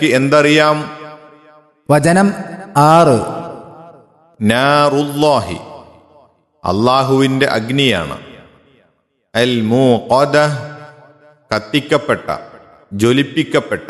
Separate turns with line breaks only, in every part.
എന്തറിയാം
വചനം ആറ്
നാറുല്ലാഹി അള്ളാഹുവിൻ്റെ അഗ്നിയാണ് അൽ മൂഖദ കത്തിക്കപ്പെട്ട ജ്വലിപ്പിക്കപ്പെട്ട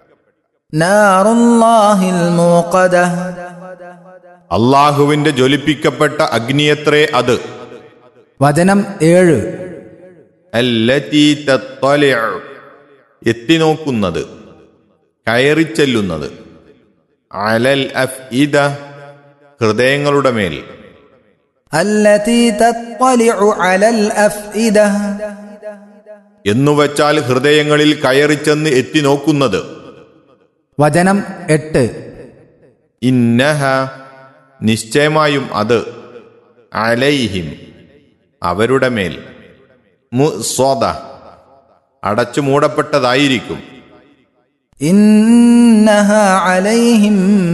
നാറുല്ലാഹിൽ മൂഖദ
അള്ളാഹുവിൻ്റെ ജ്വലിപ്പിക്കപ്പെട്ട അഗ്നിയത്രേ അത്
വചനം ഏഴ്
അല്ലതീ തത്വലിഉ എത്തിനോക്കുന്നത് കയറിച്ചെല്ലുന്നത് അലൽ അഫ്ഇദ ഹൃദയങ്ങളുടെ മേൽ
التي تطلع على الأفئدة
എന്നുവച്ചാൽ ഹൃദയങ്ങളിൽ കയറിച്ചെന്ന് എത്തിനോക്കുന്നത്
വചനം എട്ട്
ഇന്നഹ നിശ്ചയമായും അത് അലൈഹിം അവരുടെ മേൽ മുസ്വദ അടച്ചു മൂടപ്പെട്ടതായിരിക്കും
إنها عليهم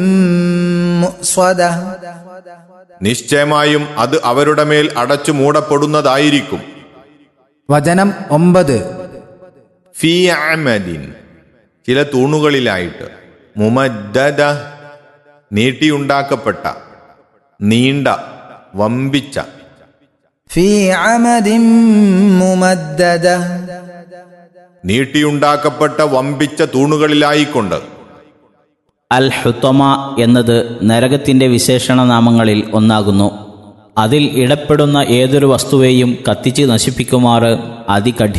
مؤصدة
നിശ്ചയമായും അത് അവരുടെ മേൽ അടച്ചു മൂടപ്പെടുന്നതായിരിക്കും
വചനം ഒമ്പത്
ഫീ അമദിൻ ചില തൂണുകളിലായിട്ട് മുമദ്ദദ നീട്ടിയുണ്ടാക്കപ്പെട്ട നീണ്ട വമ്പിച്ച
في عمد ممددة
നീട്ടിയുണ്ടാക്കപ്പെട്ട വമ്പിച്ച തൂണുകളിലായിക്കൊണ്ട്
അൽ ഹുത്തമ എന്നത് നരകത്തിന്റെ വിശേഷണ നാമങ്ങളിൽ ഒന്നാകുന്നു അതിൽ ഇടപെടുന്ന ഏതൊരു വസ്തുവേയും കത്തിച്ച് നശിപ്പിക്കുമാറ് അതികഠിന